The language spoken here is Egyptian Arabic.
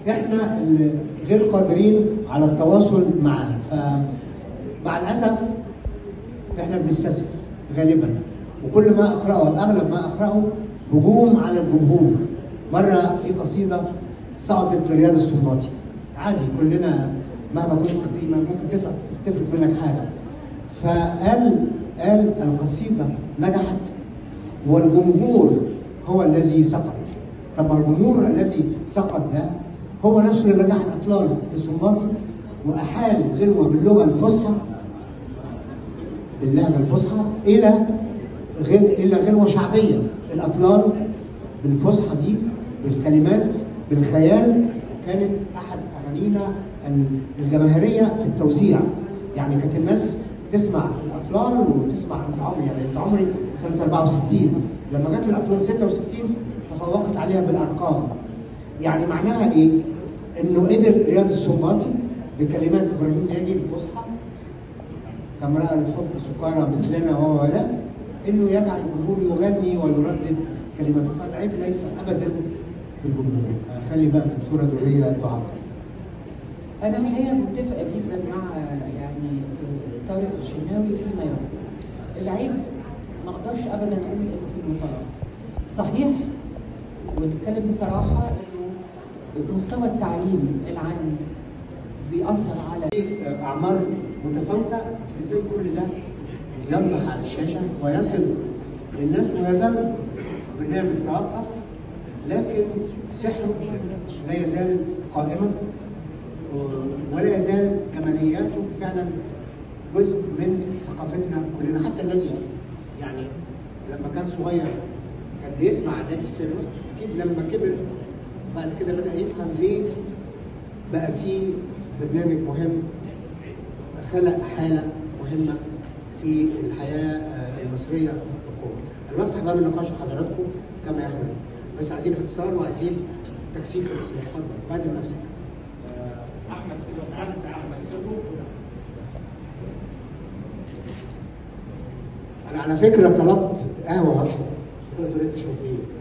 احنا اللي غير قادرين على التواصل معاه فمع الاسف احنا بنستسهل غالبا وكل ما اقراه اغلب ما اقراه هجوم على الجمهور مره في قصيده سقطت لرياض السلطاتي عادي كلنا مهما كنت قيمه ممكن تسقط تفرق منك حاجه فقال قال القصيده نجحت والجمهور هو الذي سقط طب الجمهور الذي سقط ده هو نفسه اللي نجح الاطلال السلطاتي واحال غلوه باللغه الفصحى باللهجه الفصحى الى غير الى غلوه شعبيه الاطلال بالفصحى دي بالكلمات بالخيال كانت احد اغانينا الجماهيريه في التوزيع يعني كانت الناس تسمع الاطلال وتسمع انت عمري يعني انت عمري سنه 64 لما جت الاطلال 66 تفوقت عليها بالارقام يعني معناها ايه؟ انه قدر رياض السنباطي بكلمات ابراهيم ناجي الفصحى كما راى الحب سكارى مثلنا وهو لا انه يجعل الجمهور يغني ويردد كلماته فالعيب ليس ابدا في الجمهور خلي بقى الدكتوره دريه تعقب انا الحقيقه متفقه جدا مع يعني طارق الشناوي فيما يقول العيب ما اقدرش ابدا اقول انه في المطالعه صحيح ونتكلم بصراحه انه مستوى التعليم العام بيأثر على اعمار متفاوته ازاي كل ده ينضح على الشاشه ويصل للناس ويظل برنامج توقف لكن سحره لا يزال قائما ولا يزال جمالياته فعلا جزء من ثقافتنا كلنا حتى الذي يعني لما كان صغير كان بيسمع نادي السينما اكيد لما كبر بعد كده بدا يفهم ليه بقى في برنامج مهم خلق حاله مهمه في الحياه المصريه القوة. انا بفتح باب النقاش لحضراتكم كما يحمل بس عايزين اختصار وعايزين تكثيف في الاسئله اتفضل قدم نفسك احمد تعالى احمد سلو انا على فكره طلبت قهوه واشرب قلت له تشرب ايه؟